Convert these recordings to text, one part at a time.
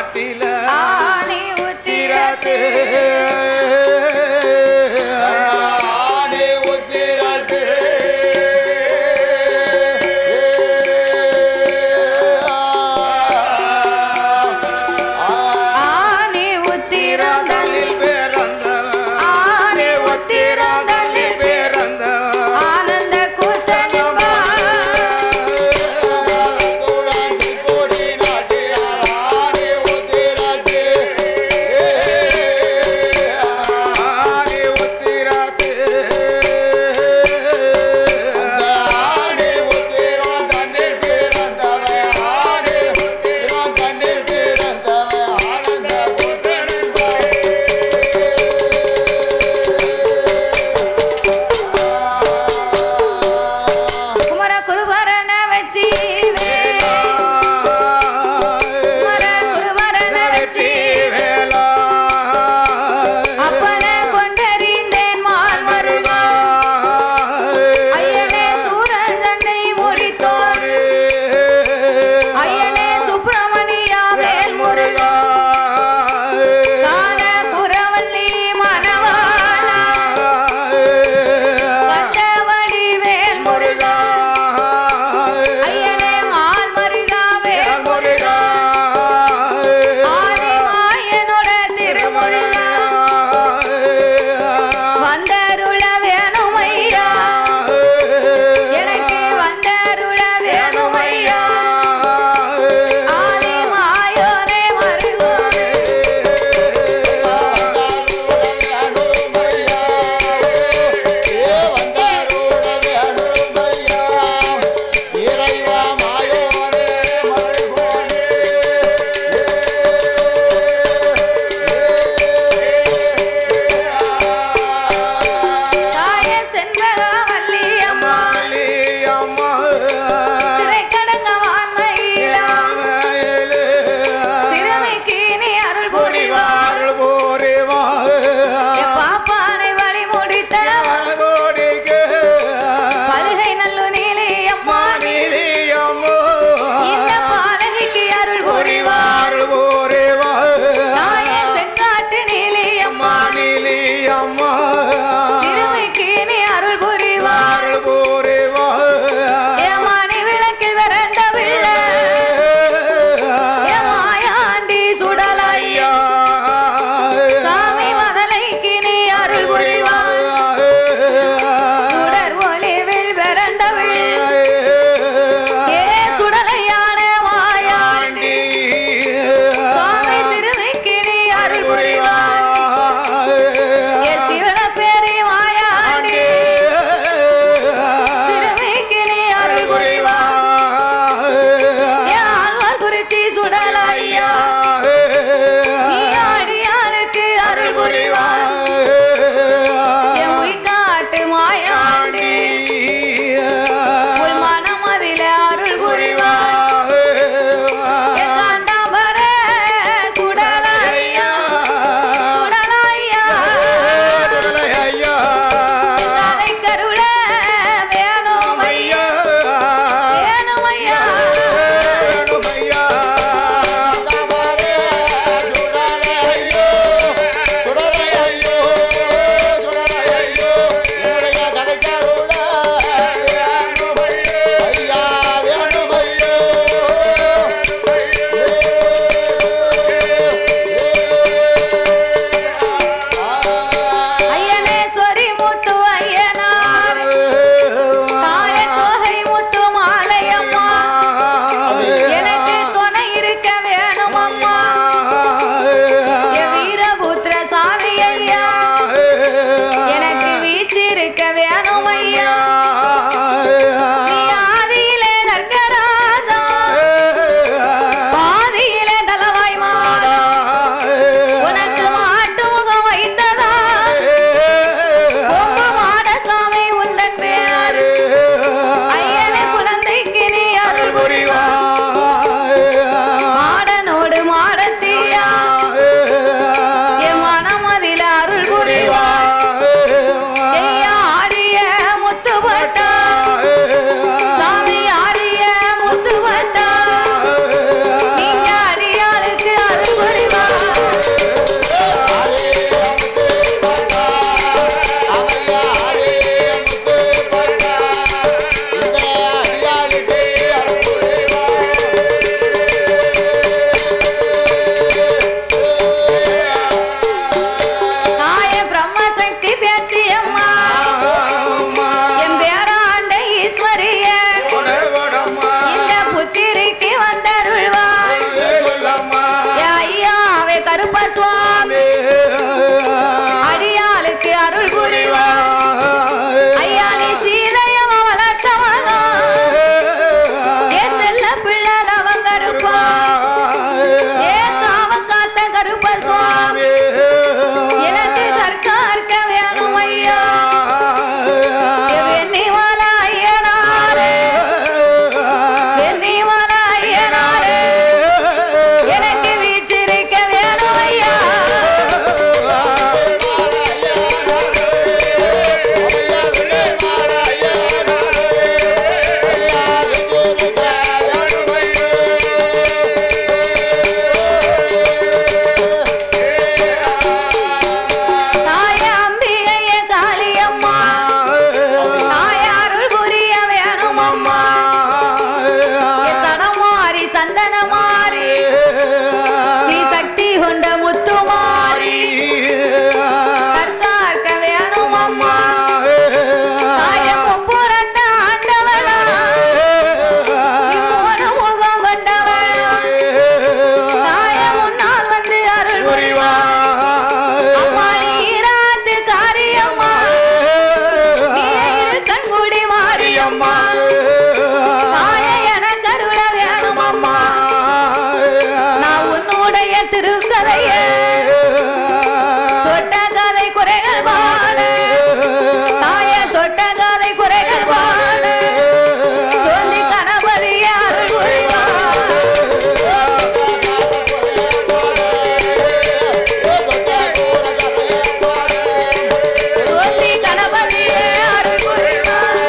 நாட்டில ஆணி உத்திரத்து ஆனே உத்திரத்து ஆணி உத்திரந்தனில் பிறந்த ஆணி உத்திரந்தனில் பிறந்த ஆனந்த கூத்தனிப்பா துளசி கொடி நாட்டினார் ஆனே உத்திர கருப்ப சுவாமி அடியாளுக்கு அருள் புரிவா ஐயா நீ சீதையவ வளர்த்தவங்க ஏ செல்ல பிள்ளை அவன் கருப்பா ஏ காவ காத்த கருப்ப சுவாமி எனக்கு கற்கார்க்க வேணும் ஐயா வெண்ணிமல ஐயனாரே வெண்ணிமல ஐயனாரே எனக்கு வீச்சிருக்க வேணும் ஐயா தாய அம்பிகைய காளியம்மா தாயாருள் புரிய வேணும் அம்மா ஏ சடமாரி சந்தனமாரி நீ சக்தி கொண்ட முத்துமாரி கற்கார்க்க வேணும் அம்மா தாய முப்புறத்த ஆண்டவளா நீ மூணு முகம் கொண்டவளா தாய முன்னால் வந்து அருள் புரிவா அம்மா நீ ஈராத்து காரியம்மா நீ இரு கண்குடி மாரியம்மா தாய எனக்கு அருள வேணும் அம்மா நான் உன்னுடைய திருக்கதைய தொட்ட கதை குறைகள் வாழ தாய தொட்ட கதை குறைகள் வாழ தோன்றி கணபதிய அருள் புரிவார் தோன்றி கணபதிய அருள் புரிவார்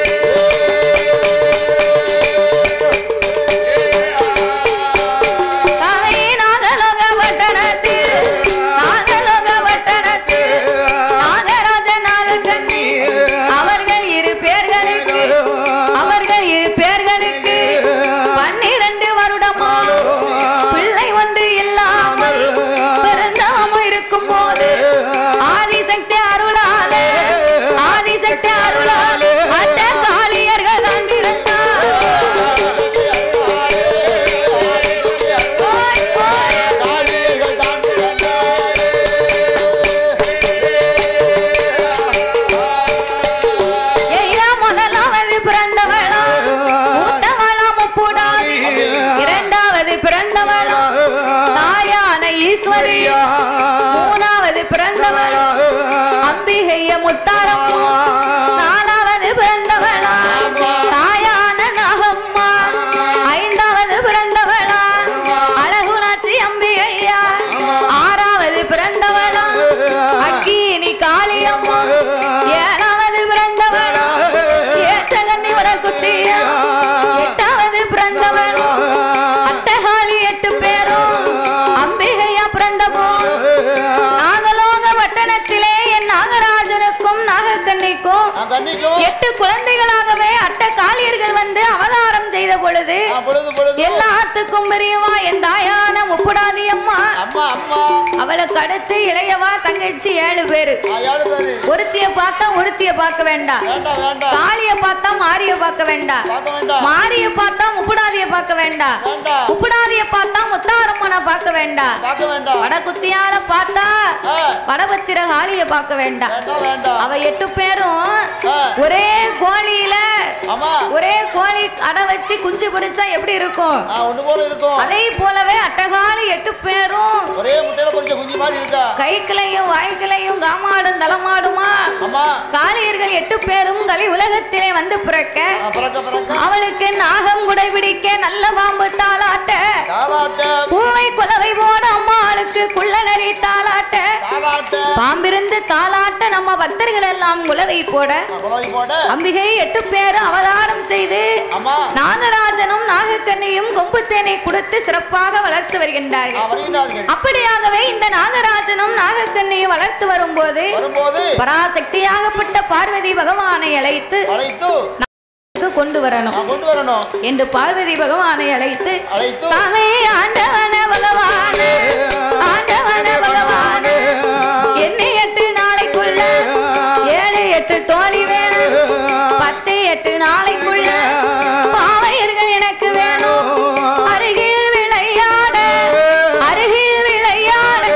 சாமி நாகலோக பட்டணத்தில் நாகலோக பட்டணத்தில் நாகராஜ நாகக்கண்ணி அவர்கள் இரு பேர்களுக்கு அவர்கள் இரு பேர்களுக்கு பன்னிரண்டு வருடமா பிள்ளை ஒன்று இல்லாமல் பிறந்தாம இருக்கும் போது ஆதிசக்தி அருளாலே ஆதிசக்தி அருளாலே அட்ட காளியர்கள் தான் பிறந்தார் போய் போய் ஐயா முதலாவது பிறந்தவளா மூத்தவளா முப்புடாதி இரண்டாவது பிறந்தவளா தாயான ஈஸ்வரியா மூணாவது பிறந்தவளா அம்பிகைய முத்தாரம்மா நாலாவது பிறந்தவளா தாயான நாகம்மா ஐந்தாவது பிறந்தவளா அழகுனாச்சி அம்பிகையா ஆறாவது பிறந்தவளா அக்கினி காளியம்மா ஏழாவது பிறந்தவளா ஏற்றகன்னி வடக்குத்தியா எட்டாவது பிறந்தவளா அட்டகாளி எட்டு பேரும் அம்பிகையா பிறந்தபோ நாகலோக வட்டணத்திலே என் நாகராஜனுக்கும் நாகக்கண்ணிக்கும் எட்டு குழந்தைகளாகவே அட்ட காளியர்கள் வந்து அவதாரம் செய்த பொழுது பொழுது பொழுது எல்லாத்துக்கும் பெரியவா என் தாயான முப்புடாதி அம்மா அம்மா அம்மா அவளுக்கு அடுத்து இளையவா தங்கச்சி ஏழு பேரு ஆ, ஏழு பேரு ஒருத்திய பார்த்தா ஒருத்திய பார்க்க வேண்டாம் வேண்டாம் வேண்டாம் காளிய பார்த்தா மாரிய பார்க்க வேண்டாம் பார்க்க வேண்டாம் மாரிய பார்த்தா முப்புடாதிய பார்க்க வேண்டாம் வேண்டாம் முப்புடாதிய பார்த்தா முத்தாரம்மனை பார்க்க வேண்டாம் பார்க்க வேண்டாம் வடகுத்தியால பார்த்தா ஆ, வடபத்திர காளிய பார்க்க வேண்டாம் வேண்டாம் வேண்டாம் அவ எட்டு பேரும் ஆ, ஒரே கோழியில ஆமா ஒரே கோழி அடை வச்சு குஞ்சு பொரிச்சா எப்படி இருக்கும் ஆ, ஒண்ணு போல இருக்கும் அதே போலவே அட்டகாலி எட்டு பேரும் ஒரே முட்டையில பொரிச்ச குஞ்சு மாதிரி இருக்கா கைக்கிளையும் வாய்க்கிளையும் காமாடும் தலமாடுமா ஆமா காளியர்கள் எட்டு பேரும் கலி உலகத்திலே வந்து பிறக்க ஆ, பிறக்க பிறக்க அவளுக்கு நாகம் குடை பிடிக்க நல்ல பாம்பு தாளாட்ட தாலாட்ட பூவை குலவை போட அம்மாளுக்கு குள்ள நரி தாளாட்ட தாலாட்ட பாம்பிருந்து தாளாட்ட நம்ம பக்தர்கள் எல்லாம் குலவை போட குழவை போட அம்பிகை எட்டு பேரும் அவதாரம் செய்து ஆமா நாகராஜனும் நாகக்கண்ணியும் கொம்பு தேனை கொடுத்து சிறப்பாக வளர்த்து ஆ, வருகின்றார்கள் வருகிறார்கள் அப்படியாகவே இந்த நாகராஜனும் நாகக்கண்ணியும் வளர்த்து வரும்போது வரும்போது பராசக்தியாகப்பட்ட பார்வதி பகவானை அழைத்து அழைத்து கொண்டு வரணும் நான் கொண்டு வரணும் என்று பார்வதி பகவானை அழைத்து அழைத்து சாமி ஆண்டவன பகவானே ஆண்டவன பகவானே என்ன எட்டு நாளைக்குள்ள ஏழு எட்டு தோழி வேணும் பத்து எட்டு நாளைக்குள்ள பாவையர்கள் எனக்கு வேணும் அருகில் விளையாட அருகில் விளையாட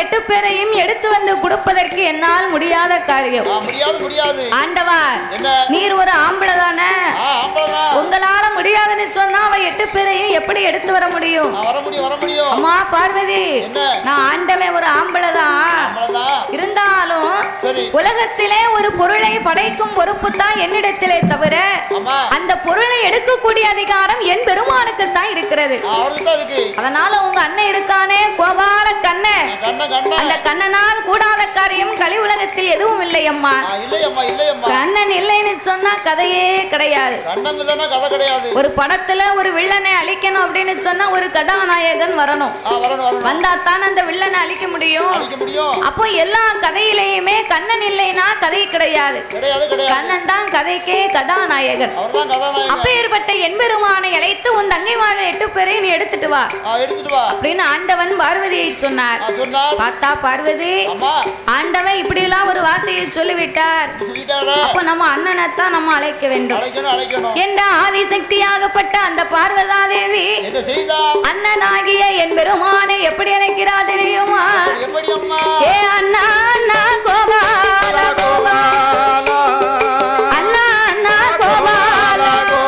எட்டு பேரையும் எடுத்து வந்து கொடுப்பதற்கு என்னால் முடியாத காரியம் ஆ, முடியாது முடியாது ஆண்டவா என்ன நீர் ஒரு ஆம்பளை தானே ஆ ஆம்பளதான் உங்களால முடியாதுன்னு சொன்னா அவ எட்டு பேரையும் எப்படி எடுத்து வர முடியும் ஆ, வர முடியும் வர முடியும் அம்மா பார்வதி என்ன நான் ஆண்டவன் ஒரு ஆம்பளை தான் ஆம்பளதான் இருந்தாலும் சரி உலகத்திலே ஒரு பொருளை படைக்கும் பொறுப்பு தான் என்னிடத்திலே தவிர ஆமா அந்த பொருளை எடுக்கக்கூடிய அதிகாரம் என் பெருமானுக்கு தான் இருக்கிறது ஆ, அவருக்கு தான் இருக்கு அதனால உங்க அண்ணன் இருக்கானே கோபால கண்ணன் ஆ, கண்ண கண்ண அந்த கண்ணனால் கூடாத காரியம் கலி உலகத்தில் எதுவும் இல்லை அம்மா ஆ, இல்லையம்மா இல்லையம்மா கண்ணன் இல்லைன்னு சொன்னா கதையே கிடையாது கண்ணம் இல்லைன்னா கதை கிடையாது ஒரு படத்துல ஒரு வில்லனை அழிக்கணும் அப்படின்னு சொன்னா ஒரு கதாநாயகன் வரணும் ஆ வரணும் வரணும் வந்தா தான் அந்த வில்லனை அழிக்க முடியும் அழிக்க முடியும் அப்போ எல்லா கதையிலையுமே கண்ணன் இல்லைன்னா கதை கிடையாது கிடையாது கிடையாது கண்ணன் தான் கதைக்கே கதாநாயகன் அவர்தான் கதாநாயகன் அப்பேற்பட்ட எம்பெருமானை அழைத்து உன் தங்கைமார்கள் எட்டு பேரையும் நீ எடுத்துட்டு வா ஆ எடுத்துட்டு வா அப்படின்னு ஆண்டவன் பார்வதியை சொன்னார் ஆ சொன்னார் பார்த்தா பார்வதி அம்மா ஆண்டவன் இப்படியெல்லாம் ஒரு வார்த்தையை சொல்லிவிட்டார் சொல்லிட்டாரா அப்போ நம்ம அண்ணனைத்தான் நம்ம அழைக்க வேண்டும் அழைக்கணும் அழைக்கணும் என்ற ஆதிசக்தியாகப்பட்ட அந்த பார்வதாதேவி என்ன செய்தா அண்ணனாகிய என் பெருமானை எப்படி அழைக்கிறா தெரியுமா எப்படி அம்மா ஏ அண்ணா அண்ணா கோபால கோபால அண்ணா அண்ணா கோபால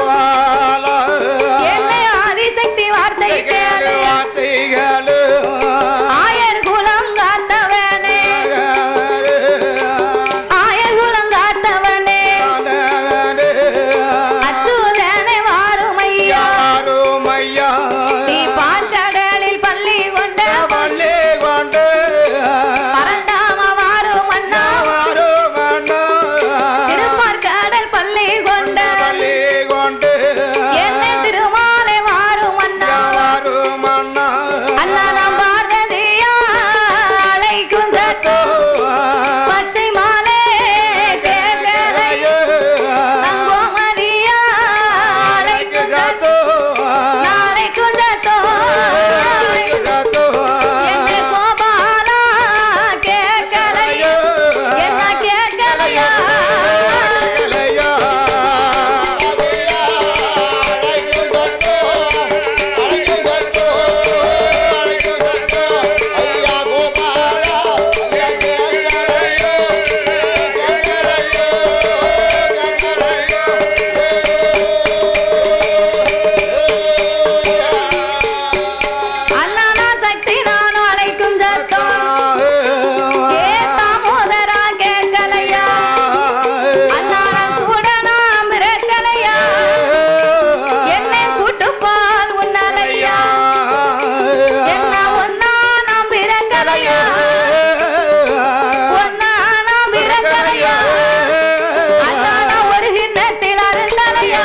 என்னை ஆதிசக்தி வார்த்தை கேளு ஆயர் குலம் காத்தவனே ஆயர் குலம் காத்தவனே அச்சுதனே வாருமையா நீ பார்க்கடலில் பள்ளி கொண்ட பரண்டாம வாரும் அண்ணா திருப்பார்கடல் பள்ளி கொண்ட என்னை திருமாலை வாரும் அண்ணா அண்ணா நாம் பார்வதியா அழைக்கும் சத்தோ பச்சை மாலை கேட்கலை தங்கோமதியா அழைக்கும் சத்தோ நாளைக்கும் சத்தோ என்னை கோபாலா கேட்கலையோ என்ன கேட்கலையா அண்ணானா சக்தி நானும் அழைக்கும் சத்தோ ஏ தாமோதரா கேட்கலையா அண்ணானா கூட நாம் பிறக்கலையா என்னை கூட்டுப்பால் உன்னலையா என்ன ஒன்னா நாம் பிறக்கலையா ஒன்னா நாம் பிறக்கலையா அண்ணானா ஒரு கிண்ணத்தில் அருந்தலையா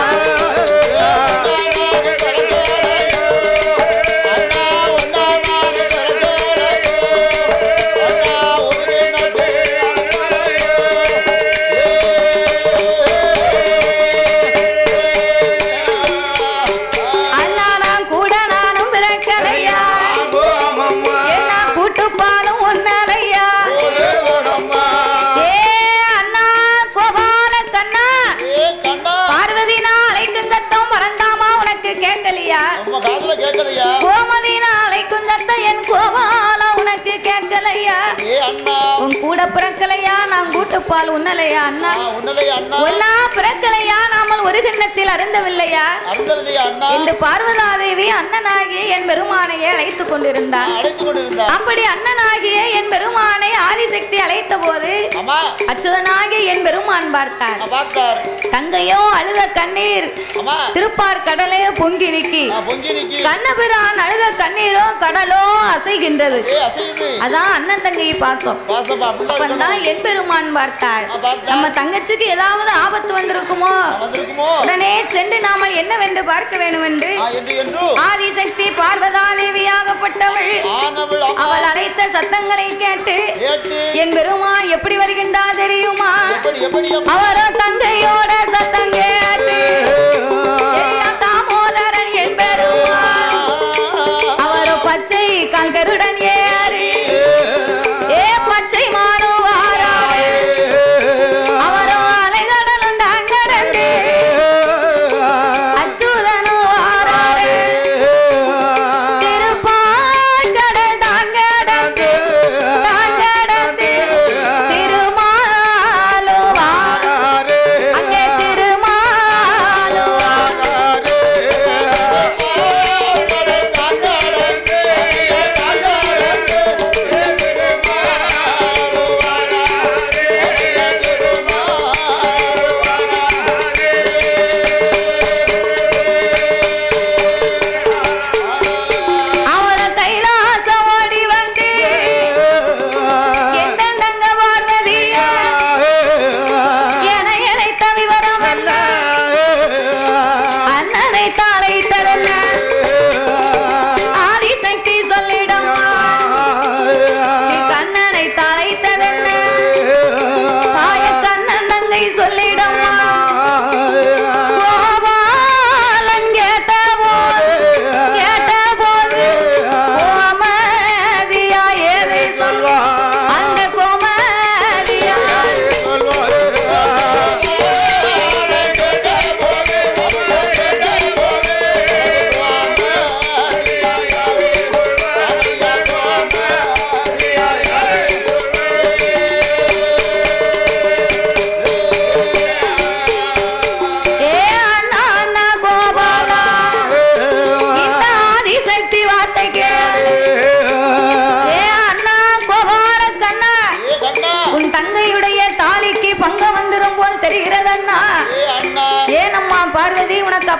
அண்ணானா கூட நானும் பிறக்கலையா என்ன கூட்டுப்பாலும் உன்னலையா ஏ அண்ணா கோபால கண்ணா பார்வதி நான் அழைக்கும் சத்தம் பரந்தாமா உனக்கு கேட்கலையா கேட்கலையா கோமதி நான் அழைக்கும் சத்தம் என் கோபாலா உனக்கு கேட்கலையா ஏ அண்ணா உன் கூட பிறக்கலையா நான் கூட்டுப்பால் உன்னலையா அண்ணா ஆ, உன்னலையா அண்ணா ஒன்னா பிறக்கலையா நாமல் ஒரு கிண்ணத்தில் அருந்தவில்லையா அருந்தவில்லையா அண்ணா என்று பார்வதாதேவி அண்ணனாகிய என் பெருமானையை அழைத்துக் கொண்டிருந்தார் அழைத்து கொண்டிருந்தா அப்படி அண்ணனாகிய என் பெருமானை ஆதிசக்தி அழைத்த போது அம்மா அச்சுதனாகிய என் பெருமான் பார்த்தார் நான் பார்த்தார் தங்கையோ அழுத கண்ணீர் அம்மா திருப்பார் கடலே பொங்கி நிக்கி நான் பொங்கி நிக்கி கண்ணபிரான் அழுத கண்ணீரோ கடலோ அசைகின்றது ஏ அசையுது அதான் அண்ணன் தங்கை பாசம் பாசப்பா அப்படிதான் இருக்கணும். அப்பந்தான் என் பெருமான் பார்த்தார் நான் பார்த்தா நம்ம தங்கச்சிக்கு ஏதாவது ஆபத்து வந்திருக்குமோ வந்திருக்குமோ உடனே சென்று நாம என்னவென்று பார்க்க வேண்டும் என்று ஆ, என்று என்று ஆதிசக்தி பார்வதாதேவியாகப்பட்டவள் ஆனவள் அம்மா அவள் அழைத்த சத்தங்களை கேட்டு கேட்டு என் பெருமான் எப்படி வருகின்றார் தெரியுமா எப்படி எப்படி அம்மா அவரோ தங்கையோட சத்தம் கேட்டு ஐயா தாமோதரன் என் பெருமான் அவரோ பச்சை கல்கருடன் ஏறி ஏ பச்சை மானு வாராரு அவரோ அலைகடலும் தான் கடந்து அச்சுதனு வாராரு திருப்பால் கடல் தான் கடந்து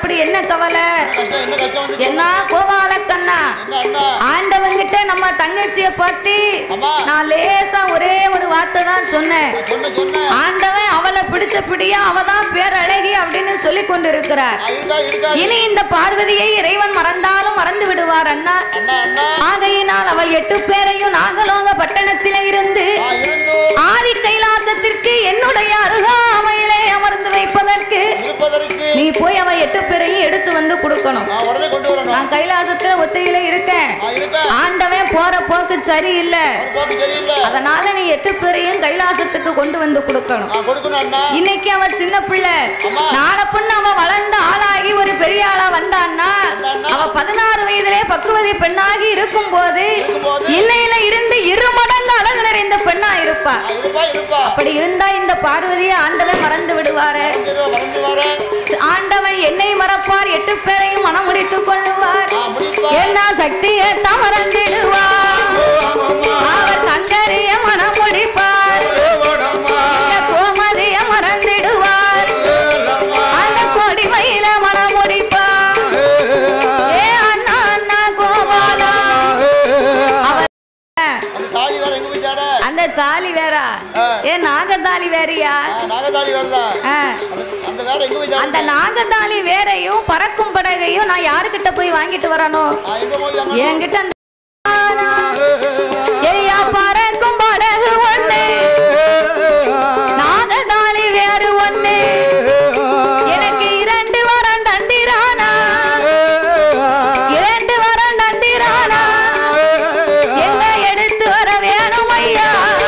அப்படி என்ன கவலை கஷ்டம் என்ன கஷ்டம் வந்து என்ன கோபால கண்ணா என்ன அண்ணா ஆண்டவங்கிட்ட நம்ம தங்கச்சிய பார்த்து அம்மா. நான் லேசா ஒரே ஒரு வார்த்தை தான் சொன்னேன் நான் சொன்ன சொன்ன ஆண்டவன் அவளை பிடிச்ச பிடியா அவ தான் பேரழகி அப்படின்னு சொல்லி கொண்டு இருக்கிறார் இருக்கா இருக்கா இனி இந்த பார்வதியை இறைவன் மறந்தாலும் மறந்து விடுவார் அண்ணா அண்ணா அண்ணா ஆகையினால் அவள் எட்டு பேரையும் நாகலோக பட்டணத்தில இருந்து நான் இருந்தோ ஆதி கைலாசத்திற்கு என்னுடைய அருகாமையிலே அமர்ந்து வைப்பதற்கு இருப்பதற்கு நீ போய் அவ எட்டு பேரையும் எடுத்து வந்து கொடுக்கணும் நான் உடனே கொண்டு வரணும் நான் கைலாசத்துல ஒத்தையில இருக்கேன் நான் இருக்கேன் ஆண்டவன் போற போக்கு சரியில்லை ஒரு போக்கு சரியில்லை அதனால நீ எட்டு பேரையும் கைலாசத்துக்கு கொண்டு வந்து கொடுக்கணும் நான் கொடுக்கணும் அண்ணா இன்னைக்கு அவ சின்ன பிள்ளை அம்மா. நாளை பொண்ணு அவ வளர்ந்த ஆளாகி ஒரு பெரிய ஆளா வந்தான்னா வந்தான்னா? அவ பதினாறு வயதிலே பக்குவதி பெண்ணாகி இருக்கும் போது இருக்கும்போது? இன்னையில இருந்து இரு மடங்கு அழகு நிறைந்த பெண்ணா இருப்பா நான் இருப்பா இருப்பா அப்படி இருந்தா இந்த பார்வதியை ஆண்டவன் மறந்து விடுவாரு மறந்துடுவா, மறந்து வரேன் ஆண்டவன் என்னை மறப்பார் எட்டு பேரையும் மனம் முடித்துக் கொள்ளுவார் நான் முடிப்பா என்ன சக்தியை மறந்திடுவார் அவர் சங்கரிய மனம் முடிப்பார் இந்த கோமதிய மறந்திடுவார் அந்த கொடிமையில மனம் முடிப்பார் ஏ அண்ணா அண்ணா கோபாலா அவர் அந்த தாலி வேற எங்க போய் தேட அந்த தாலி வேறா ஆ. ஏ நாகத்தாலி வேறயா ஆ, நாகதாலி வருதா ஆ. அந்த- அந்த வேற எங்க போய் தேட அந்த நாகத்தாலி வேறையும் பறக்கும் படகையும் நான் யாருக்கிட்ட போய் வாங்கிட்டு வரணும் நான் எங்க போய் வாங்கணும்? என்கிட்ட அந்த ஏய்யா பறக்கும் படகு ஒண்ணு நாகத்தாலி வேறு ஒண்ணு எனக்கு இரண்டு வாரம் தந்திரானா இரண்டு வாரம் தந்திரானா என்ன எடுத்து வர வேணும் ஐயா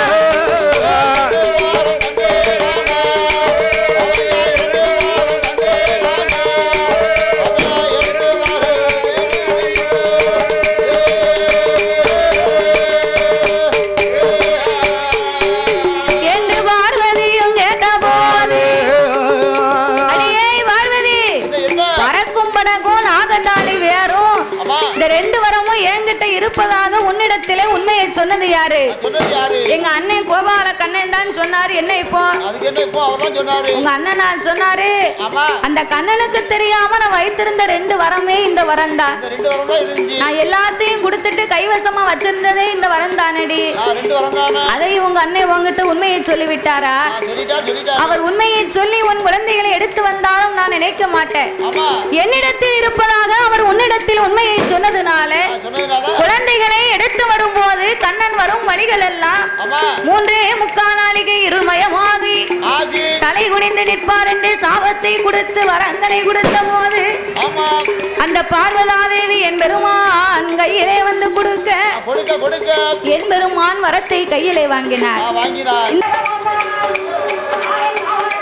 என்று பார்வதியும் கேட்ட போது அடியே பார்வதி பறக்கும் படகும் நாகத்தாலி வேறும் அம்மா இந்த ரெண்டு வரமும் என்கிட்ட இருப்பதாக உன்னிடத்திலே உண்மையை சொன்னது யாரு சொன்னது யாரு எங்க அண்ணன் கோபால கண்ணன் தான் சொன்னாரு என்ன இப்போ அதுக்கு என்ன இப்போ அவர் தான் சொன்னாரு உங்க அண்ணன் நான் சொன்னாரு ஆமா அந்த கண்ணனுக்கு தெரியாம நான் வைத்திருந்த ரெண்டு வரமே இந்த வரம் தான் இந்த ரெண்டு வரம் தான் இருந்துச்சு நான் எல்லாத்தையும் கொடுத்துட்டு கைவசமா வச்சிருந்ததே இந்த வரம் தானடி நான் ரெண்டு வரம் தானே அதை உங்க அண்ணன் உங்ககிட்ட உண்மையை சொல்லிவிட்டாரா நான் சொல்லிட்டார் சொல்லிட்டார் அவர் உண்மையை சொல்லி உன் குழந்தைகளை எடுத்து வந்தாலும் நான் நினைக்க மாட்டேன் ஆமா என்னிடத்தில் இருப்பதாக அவர் உன்னிடத்தில் உண்மையை சொன்னதுனால நான் சொன்னதுனால குழந்தைகளை எடுத்து வரும்போது கண்ணன் வரும் வழிகள் எல்லாம் ஆமா மூன்றே முக்கால் நாளிகை இருள்மயமாகி ஆஜி தலை குனிந்து நிற்பார் என்று சாபத்தை கொடுத்து வரங்களை கொடுத்த போது ஆமா அந்த பார்வதாதேவி என் பெருமான் கையிலே வந்து கொடுக்க நான் கொடுக்க கொடுக்க என் பெருமான் வரத்தை கையிலே வாங்கினார் நான் வாங்கினார் இந்த